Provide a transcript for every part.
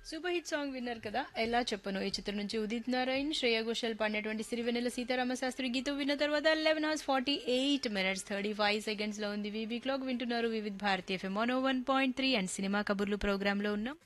super hit song విన్నారు కదా ఎలా చెప్పను ఈ చిత్రం నుంచి ఉదిత్ నారాయణ్ శ్రేయా ఘోషల్ పాడినటువంటి సిరివెన్నెల సీతారామ శాస్త్రి గీతం విన్న తర్వాత eleven hours forty eight minutes thirty five seconds లో ఉంది వీబీ క్లాక్ వింటున్నారు Vividh Bharati FM one one point three and cinema కబుర్లు ప్రోగ్రామ్ లో ఉన్నాం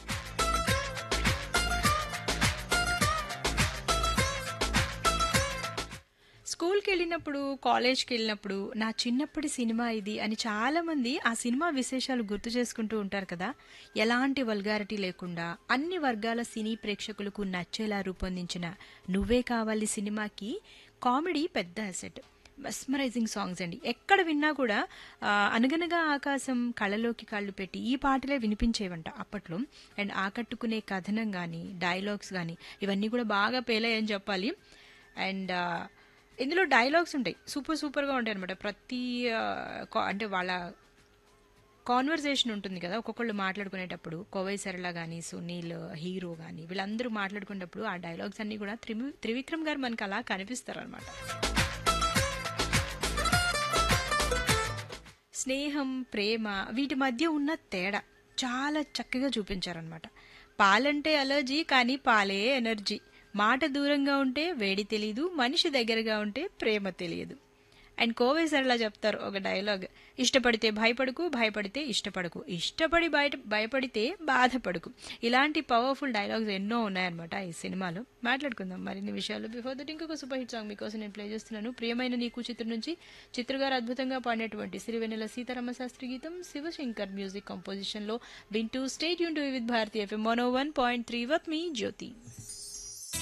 స్కూల్కి వెళ్ళినప్పుడు కాలేజ్కి వెళ్ళినప్పుడు నా చిన్నప్పటి సినిమా ఇది అని చాలా మంది ఆ సినిమా విశేషాలు గుర్తు చేసుకుంటూ ఉంటారు కదా ఎలాంటి వల్గారిటీ లేకుండా అన్ని వర్గాల సినీ ప్రేక్షకులకు నచ్చేలా రూపొందించిన నువ్వే కావాలి సినిమాకి కామెడీ పెద్ద అసెట్ మెస్మరైజింగ్ సాంగ్స్ అండి ఎక్కడ విన్నా కూడా ఆ, అనగనగా ఆకాశం కళ్ళలోకి కళ్ళు పెట్టి ఈ పాటలే వినిపించేవంట అప్పట్లో అండ్ ఆకట్టుకునే కథనం కానీ డైలాగ్స్ కానీ ఇవన్నీ కూడా బాగా పేలాయని చెప్పాలి అండ్ ఆ, ఇందులో డైలాగ్స్ ఉంటాయి సూపర్ సూపర్గా ఉంటాయి అనమాట ప్రతి ఆ, కా- అంటే వాళ్ళ కాన్వర్సేషన్ ఉంటుంది కదా ఒక్కొక్కళ్ళు మాట్లాడుకునేటప్పుడు కోవై సరళ కానీ సునీల్ హీరో కానీ వీళ్ళందరూ మాట్లాడుకునేటప్పుడు ఆ డైలాగ్స్ అన్నీ కూడా త్రివి త్రివిక్రమ్ గారు మనకు అలా కనిపిస్తారు అనమాట స్నేహం ప్రేమ వీటి మధ్య ఉన్న తేడా చాలా చక్కగా చూపించారనమాట పాలంటే అలర్జీ కానీ పాలే ఎనర్జీ మాట దూరంగా ఉంటే వేడి తెలియదు మనిషి దగ్గరగా ఉంటే ప్రేమ తెలియదు అండ్ కోవే సరళ చెప్తారు ఒక డైలాగ్ ఇష్టపడితే భయపడకు భయపడితే ఇష్టపడకు ఇష్టపడి బయట భయపడితే బాధపడకు ఇలాంటి పవర్ఫుల్ డైలాగ్స్ ఎన్నో ఉన్నాయన్నమాట ఈ సినిమాలో మాట్లాడుకుందాం మరిన్ని విషయాలు బిఫోర్ దట్ ఇంకొక సూపర్ హిట్ సాంగ్ మీకోసం నేను ప్లే చేస్తున్నాను ప్రియమైన నీకు చిత్రం నుంచి చిత్రగారు అద్భుతంగా పాడినటువంటి సిరివెన్నెల సీతారామ శాస్త్రి గీతం శివశంకర్ మ్యూజిక్ కంపోజిషన్ లో వింటూ స్టేట్ యూన్ to with Bharatiya FM one one point three with మీ జ్యోతి